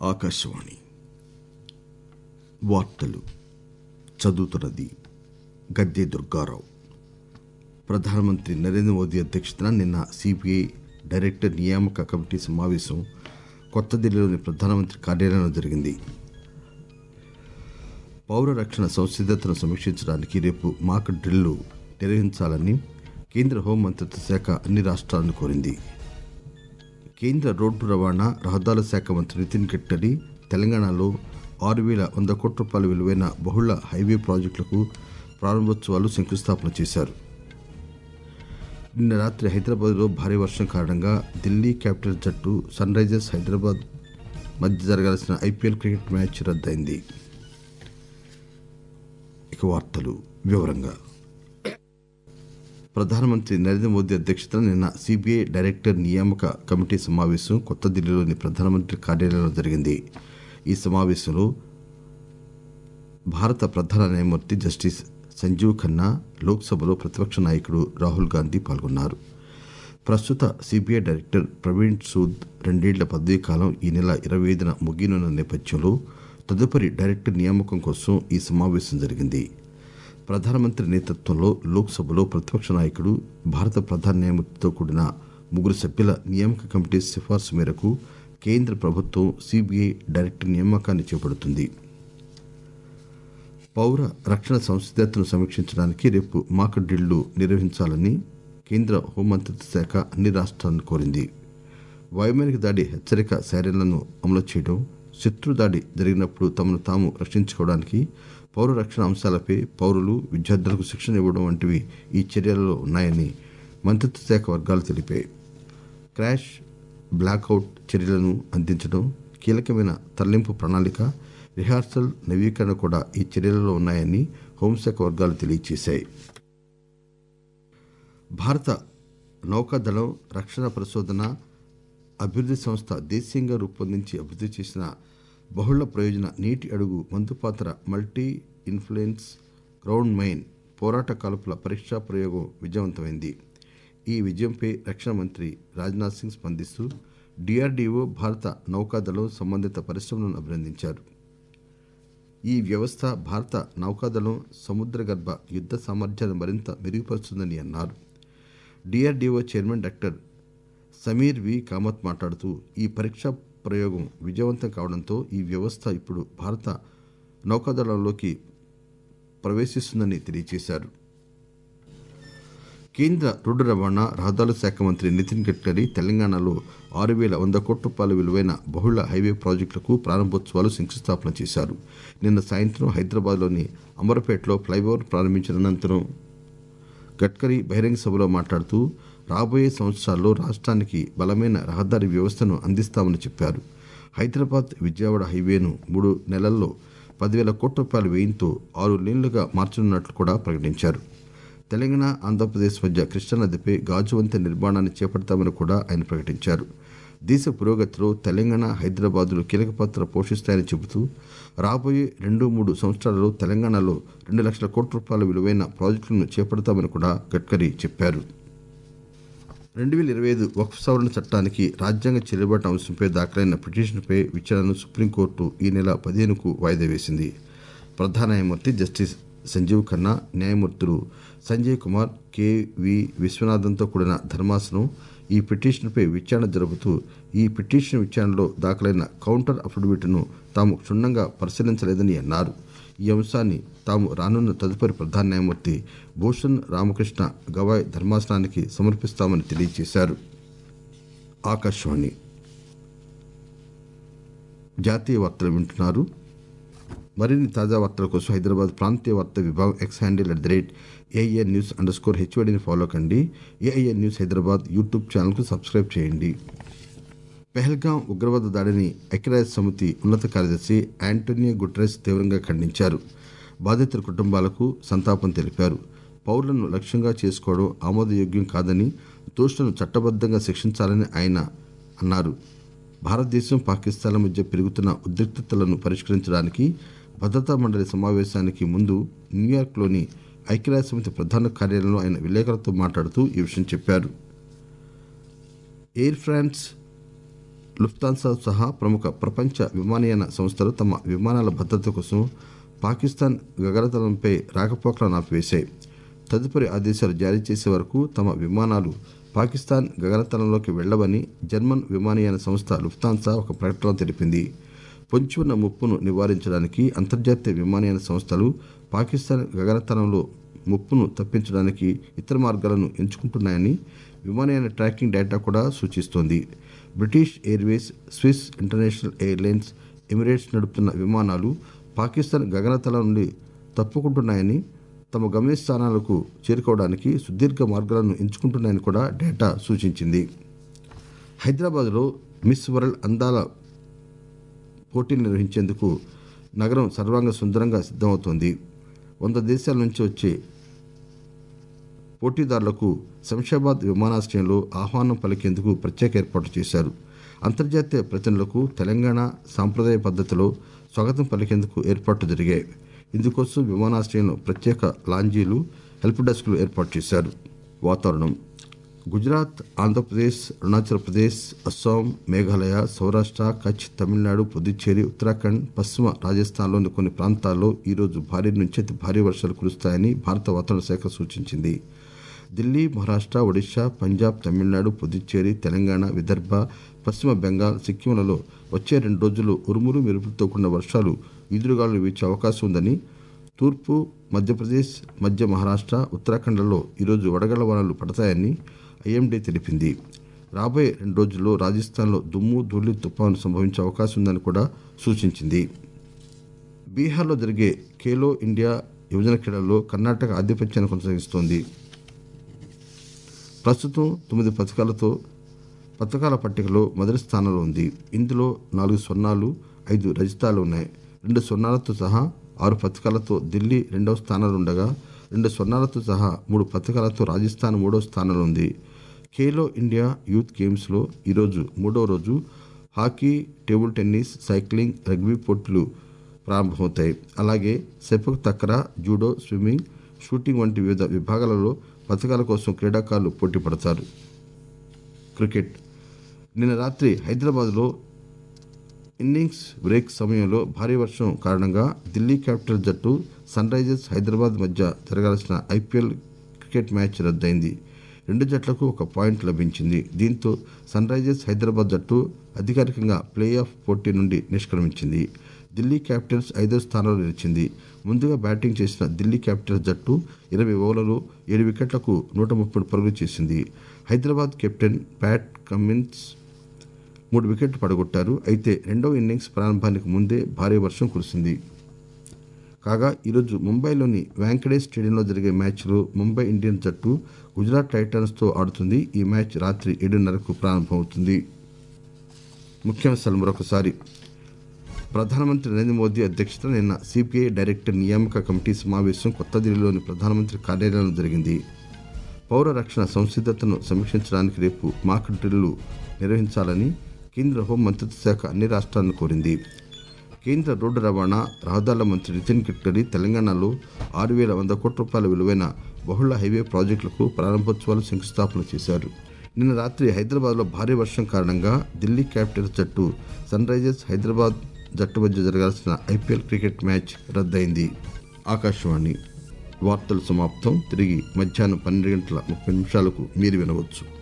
ఆకాశవాణి వార్తలు చదువుతున్నది గద్దె దుర్గారావు ప్రధానమంత్రి నరేంద్ర మోదీ అధ్యక్షతన నిన్న సిబిఐ డైరెక్టర్ నియామక కమిటీ సమావేశం కొత్త ఢిల్లీలోని ప్రధానమంత్రి కార్యాలయంలో జరిగింది పౌర రక్షణ సంసిద్ధతను సమీక్షించడానికి రేపు మాక్ డ్రిల్లు నిర్వహించాలని కేంద్ర హోంమంత్రిత్వ శాఖ అన్ని రాష్ట్రాలను కోరింది కేంద్ర రోడ్డు రవాణా రహదారుల శాఖ మంత్రి నితిన్ గడ్కరీ తెలంగాణలో ఆరు వేల వంద కోట్ల రూపాయల విలువైన బహుళ హైవే ప్రాజెక్టులకు ప్రారంభోత్సవాలు శంకుస్థాపన చేశారు నిన్న రాత్రి హైదరాబాద్లో భారీ వర్షం కారణంగా ఢిల్లీ క్యాపిటల్ జట్టు సన్ రైజర్స్ హైదరాబాద్ మధ్య జరగాల్సిన ఐపీఎల్ క్రికెట్ మ్యాచ్ రద్దయింది ఇక వార్తలు వివరంగా ప్రధానమంత్రి నరేంద్ర మోదీ అధ్యక్షతన నిన్న సిబిఐ డైరెక్టర్ నియామక కమిటీ సమావేశం కొత్త ఢిల్లీలోని ప్రధానమంత్రి కార్యాలయంలో జరిగింది ఈ సమావేశంలో భారత ప్రధాన న్యాయమూర్తి జస్టిస్ సంజీవ్ ఖన్నా లోక్సభలో ప్రతిపక్ష నాయకుడు రాహుల్ గాంధీ పాల్గొన్నారు ప్రస్తుత సిబిఐ డైరెక్టర్ ప్రవీణ్ సూద్ రెండేళ్ల పదవీ కాలం ఈ నెల ఇరవై ఐదున ముగియనున్న నేపథ్యంలో తదుపరి డైరెక్టర్ నియామకం కోసం ఈ సమావేశం జరిగింది ప్రధానమంత్రి నేతృత్వంలో లోక్సభలో ప్రతిపక్ష నాయకుడు భారత ప్రధాన న్యాయమూర్తితో కూడిన ముగ్గురు సభ్యుల నియామక కమిటీ సిఫార్సు మేరకు కేంద్ర ప్రభుత్వం సిబిఐ డైరెక్టర్ నియామకాన్ని చేపడుతుంది పౌర రక్షణ సంసిద్ధతను సమీక్షించడానికి రేపు మాక్ డ్రిల్లు నిర్వహించాలని కేంద్ర హోంమంత్రిత్వ శాఖ అన్ని రాష్ట్రాలను కోరింది వైమానిక దాడి హెచ్చరిక సైరన్లను అమలు చేయడం శత్రు దాడి జరిగినప్పుడు తమను తాము రక్షించుకోవడానికి పౌర రక్షణ అంశాలపై పౌరులు విద్యార్థులకు శిక్షణ ఇవ్వడం వంటివి ఈ చర్యలలో ఉన్నాయని మంత్రిత్వ శాఖ వర్గాలు తెలిపాయి క్రాష్ బ్లాక్అవుట్ చర్యలను అందించడం కీలకమైన తరలింపు ప్రణాళిక రిహార్సల్ నవీకరణ కూడా ఈ చర్యలలో ఉన్నాయని హోంశాఖ వర్గాలు తెలియజేశాయి భారత నౌకాదళం రక్షణ పరిశోధన అభివృద్ధి సంస్థ దేశీయంగా రూపొందించి అభివృద్ధి చేసిన బహుళ ప్రయోజన నీటి అడుగు మందుపాత్ర మల్టీ ఇన్ఫ్లుయెన్స్ గ్రౌండ్ మైన్ పోరాట కాల్పుల పరీక్షా ప్రయోగం విజయవంతమైంది ఈ విజయంపై రక్షణ మంత్రి రాజ్నాథ్ సింగ్ స్పందిస్తూ డిఆర్డీఓ భారత నౌకాదళం సంబంధిత పరిశ్రమలను అభినందించారు ఈ వ్యవస్థ భారత నౌకాదళం సముద్ర గర్భ యుద్ధ సామర్థ్యాన్ని మరింత మెరుగుపరుస్తుందని అన్నారు DRDO chairman doctor Samir V Kamat మాట్లాడుతూ ఈ పరీక్షా ప్రయోగం విజయవంతం కావడంతో ఈ వ్యవస్థ ఇప్పుడు భారత నౌకాదళంలోకి ప్రవేశిస్తుందని తెలియజేశారు కేంద్ర రోడ్డు రవాణా రహదారుల శాఖ మంత్రి నితిన్ గడ్కరీ తెలంగాణలో ఆరు వేల వంద కోట్ల రూపాయల విలువైన బహుళ హైవే ప్రాజెక్టులకు ప్రారంభోత్సవాలు శంకుస్థాపన చేశారు నిన్న సాయంత్రం హైదరాబాద్లోని అమరపేటలో ఫ్లైఓవర్ ప్రారంభించిన అనంతరం గడ్కరీ బహిరంగ సభలో మాట్లాడుతూ రాబోయే సంవత్సరాల్లో రాష్ట్రానికి బలమైన రహదారి వ్యవస్థను అందిస్తామని చెప్పారు హైదరాబాద్ విజయవాడ హైవేను మూడు నెలల్లో పదివేల కోట్ల రూపాయల వ్యయంతో ఆరు లేన్లుగా మార్చనున్నట్లు కూడా ప్రకటించారు తెలంగాణ ఆంధ్రప్రదేశ్ మధ్య కృష్ణానదిపై గాజు వంతెన నిర్మాణాన్ని చేపడతామని కూడా ఆయన ప్రకటించారు దేశ పురోగతిలో తెలంగాణ హైదరాబాదులు కీలక పాత్ర పోషిస్తాయని చెబుతూ రాబోయే రెండు మూడు సంవత్సరాలలో తెలంగాణలో రెండు లక్షల కోట్ల రూపాయల విలువైన ప్రాజెక్టులను చేపడతామని కూడా గడ్కరీ చెప్పారు రెండు వేల ఇరవై ఐదు వక్ఫ్ సవరణ చట్టానికి రాజ్యాంగ చెల్లుబాటు అంశంపై దాఖలైన పిటిషన్పై విచారణను సుప్రీంకోర్టు ఈ నెల పదిహేనుకు వాయిదా వేసింది ప్రధాన న్యాయమూర్తి జస్టిస్ సంజీవ్ ఖన్నా న్యాయమూర్తులు సంజయ్ కుమార్ కెవి విశ్వనాథన్తో కూడిన ధర్మాసనం ఈ పిటిషన్పై విచారణ జరుపుతూ ఈ పిటిషన్ విచారణలో దాఖలైన కౌంటర్ అఫిడవిట్ను తాము క్షుణ్ణంగా పరిశీలించలేదని అన్నారు ఈ అంశాన్ని తాము రానున్న తదుపరి ప్రధాన న్యాయమూర్తి భూషణ్ రామకృష్ణ గవాయ్ ధర్మాసనానికి సమర్పిస్తామని తెలియజేశారు ఆకాశవాణి జాతీయ వార్తలు వింటున్నారు మరిన్ని తాజా వార్తల కోసం హైదరాబాద్ ప్రాంతీయ వార్తా విభాగం X handle at the rate A I N news underscore హెచ్ఓడిని ఫాలో కండి ఏఐఎన్ న్యూస్ హైదరాబాద్ యూట్యూబ్ ఛానల్కు సబ్స్క్రైబ్ చేయండి పెహల్గాం ఉగ్రవాద దాడిని ఐక్యరాజ్య సమితి ఉన్నత కార్యదర్శి యాంటోనియో గుటరెస్ తీవ్రంగా ఖండించారు బాధితుల కుటుంబాలకు సంతాపం తెలిపారు పౌరులను లక్ష్యంగా చేసుకోవడం ఆమోదయోగ్యం కాదని దోషులను చట్టబద్ధంగా శిక్షించాలని ఆయన అన్నారు భారతదేశం పాకిస్తాన్ల మధ్య పెరుగుతున్న ఉద్రిక్తతలను పరిష్కరించడానికి భద్రతా మండలి సమావేశానికి ముందు న్యూయార్క్లోని ఐక్యరాజ్య సమితి ప్రధాన కార్యాలయంలో ఆయన విలేకరులతో మాట్లాడుతూ ఈ విషయం చెప్పారు ఎయిర్ ఫ్రాన్స్ లుఫ్తాన్సా సహా ప్రముఖ ప్రపంచ విమానయాన సంస్థలు తమ విమానాల భద్రత కోసం పాకిస్తాన్ గగనతలంపై రాకపోకలను ఆపివేశాయి తదుపరి ఆదేశాలు జారీ చేసే వరకు తమ విమానాలు పాకిస్తాన్ గగనతలంలోకి వెళ్లవని జర్మన్ విమానయాన సంస్థ లుఫ్తాన్సా ఒక ప్రకటనలో తెలిపింది పొంచి ఉన్న ముప్పును నివారించడానికి అంతర్జాతీయ విమానయాన సంస్థలు పాకిస్తాన్ గగనతలంలో ముప్పును తప్పించడానికి ఇతర మార్గాలను ఎంచుకుంటున్నాయని విమానయాన ట్రాకింగ్ డేటా కూడా సూచిస్తోంది British Airways Swiss International Airlines Emirates నడుపుతున్న విమానాలు పాకిస్తాన్ గగనతలం నుండి తప్పుకుంటున్నాయని తమ గమ్యస్థానాలకు చేరుకోవడానికి సుదీర్ఘ మార్గాలను ఎంచుకుంటున్నాయని కూడా డేటా సూచించింది హైదరాబాద్లో మిస్ వరల్డ్ అందాల పోటీలు నిర్వహించేందుకు నగరం సర్వాంగ సుందరంగా సిద్ధమవుతోంది వంద దేశాల నుంచి వచ్చే పోటీదారులకు శంషాబాద్ విమానాశ్రయంలో ఆహ్వానం పలికేందుకు ప్రత్యేక ఏర్పాట్లు చేశారు అంతర్జాతీయ ప్రతినిధులకు తెలంగాణ సాంప్రదాయ పద్ధతిలో స్వాగతం పలికేందుకు ఏర్పాట్లు జరిగాయి ఇందుకోసం విమానాశ్రయంలో ప్రత్యేక లాంజీలు హెల్ప్ డెస్క్లు ఏర్పాటు చేశారు వాతావరణం గుజరాత్ ఆంధ్రప్రదేశ్ అరుణాచల్ ప్రదేశ్ అస్సాం మేఘాలయ సౌరాష్ట్ర కచ్ తమిళనాడు పుదుచ్చేరి ఉత్తరాఖండ్ పశ్చిమ రాజస్థాన్లోని కొన్ని ప్రాంతాల్లో ఈరోజు భారీ నుంచి అతి భారీ వర్షాలు కురుస్తాయని భారత వాతావరణ శాఖ సూచించింది ఢిల్లీ మహారాష్ట్ర ఒడిశా పంజాబ్ తమిళనాడు పుదుచ్చేరి తెలంగాణ విదర్భ పశ్చిమ బెంగాల్ సిక్కింలలో వచ్చే రెండు రోజులు ఉరుములు మెరుపులతో కూడిన వర్షాలు ఈదురుగాలు వీచే అవకాశం ఉందని తూర్పు మధ్యప్రదేశ్ మధ్య మహారాష్ట్ర ఉత్తరాఖండ్లలో ఈరోజు వడగళ్ల వానలు పడతాయని ఐఎండీ తెలిపింది రాబోయే రెండు రోజుల్లో రాజస్థాన్లో దుమ్ము ధూళి తుఫాను సంభవించే అవకాశం ఉందని కూడా సూచించింది బీహార్లో జరిగే ఖేలో ఇండియా యువజన క్రీడల్లో కర్ణాటక ఆధిపత్యాన్ని కొనసాగిస్తోంది ప్రస్తుతం తొమ్మిది పథకాలతో పథకాల పట్టికలో మొదటి స్థానంలో ఉంది ఇందులో నాలుగు స్వర్ణాలు ఐదు రజితాలు ఉన్నాయి రెండు స్వర్ణాలతో సహా ఆరు పథకాలతో ఢిల్లీ రెండవ స్థానంలో ఉండగా రెండు స్వర్ణాలతో సహా మూడు పథకాలతో రాజస్థాన్ మూడవ స్థానంలో ఉంది ఖేలో ఇండియా యూత్ గేమ్స్లో ఈరోజు మూడవ రోజు hockey table tennis cycling rugby పోటీలు ప్రారంభమవుతాయి అలాగే sepak takraw judo swimming shooting వంటి వివిధ విభాగాలలో పథకాల కోసం క్రీడాకారులు పోటీ పడతారు క్రికెట్ నిన్న రాత్రి హైదరాబాద్లో ఇన్నింగ్స్ బ్రేక్ సమయంలో భారీ వర్షం కారణంగా ఢిల్లీ క్యాపిటల్ జట్టు సన్ రైజర్స్ హైదరాబాద్ మధ్య జరగాల్సిన ఐపీఎల్ క్రికెట్ మ్యాచ్ రద్దయింది రెండు జట్లకు ఒక పాయింట్ లభించింది దీంతో సన్ రైజర్స్ హైదరాబాద్ జట్టు అధికారికంగా ప్లే ఆఫ్ పోటీ నుండి నిష్క్రమించింది ఢిల్లీ క్యాపిటల్స్ ఐదో స్థానంలో నిలిచింది ముందుగా బ్యాటింగ్ చేసిన ఢిల్లీ క్యాపిటల్స్ జట్టు ఇరవై ఓవర్లలో ఏడు వికెట్లకు నూట ముప్పై పరుగులు చేసింది హైదరాబాద్ కెప్టెన్ ప్యాట్ కమిన్స్ మూడు వికెట్లు పడగొట్టారు అయితే రెండవ ఇన్నింగ్స్ ప్రారంభానికి ముందే భారీ వర్షం కురిసింది కాగా ఈరోజు ముంబైలోని వెంకటేష్ స్టేడియంలో జరిగే మ్యాచ్లో ముంబై ఇండియన్స్ జట్టు గుజరాత్ టైటన్స్తో ఆడుతుంది ఈ మ్యాచ్ రాత్రి ఏడున్నరకు ప్రారంభమవుతుంది ముఖ్యాంశాలు మరొకసారి ప్రధానమంత్రి నరేంద్ర మోదీ అధ్యక్షతన నిన్న సిపిఐ డైరెక్టర్ నియామక కమిటీ సమావేశం కొత్త ఢిల్లీలోని ప్రధానమంత్రి కార్యాలయంలో జరిగింది పౌర రక్షణ సంసిద్ధతను సమీక్షించడానికి రేపు మాక్ డ్రిల్లు నిర్వహించాలని కేంద్ర హోం మంత్రిత్వ శాఖ అన్ని రాష్ట్రాలను కోరింది కేంద్ర రోడ్డు రవాణా రహదారుల మంత్రి నితిన్ గడ్కరీ తెలంగాణలో ఆరు వేల వంద కోట్ల రూపాయల విలువైన బహుళ హైవే ప్రాజెక్టులకు ప్రారంభోత్సవాలు శంకుస్థాపన చేశారు నిన్న రాత్రి హైదరాబాద్లో భారీ వర్షం కారణంగా ఢిల్లీ క్యాపిటల్స్ జట్టు సన్ రైజర్స్ హైదరాబాద్ జట్టు మధ్య జరగాల్సిన ఐపీఎల్ క్రికెట్ మ్యాచ్ రద్దయింది ఆకాశవాణి వార్తలు సమాప్తం తిరిగి మధ్యాహ్నం పన్నెండు గంటల ముప్పై నిమిషాలకు మీరు వినవచ్చు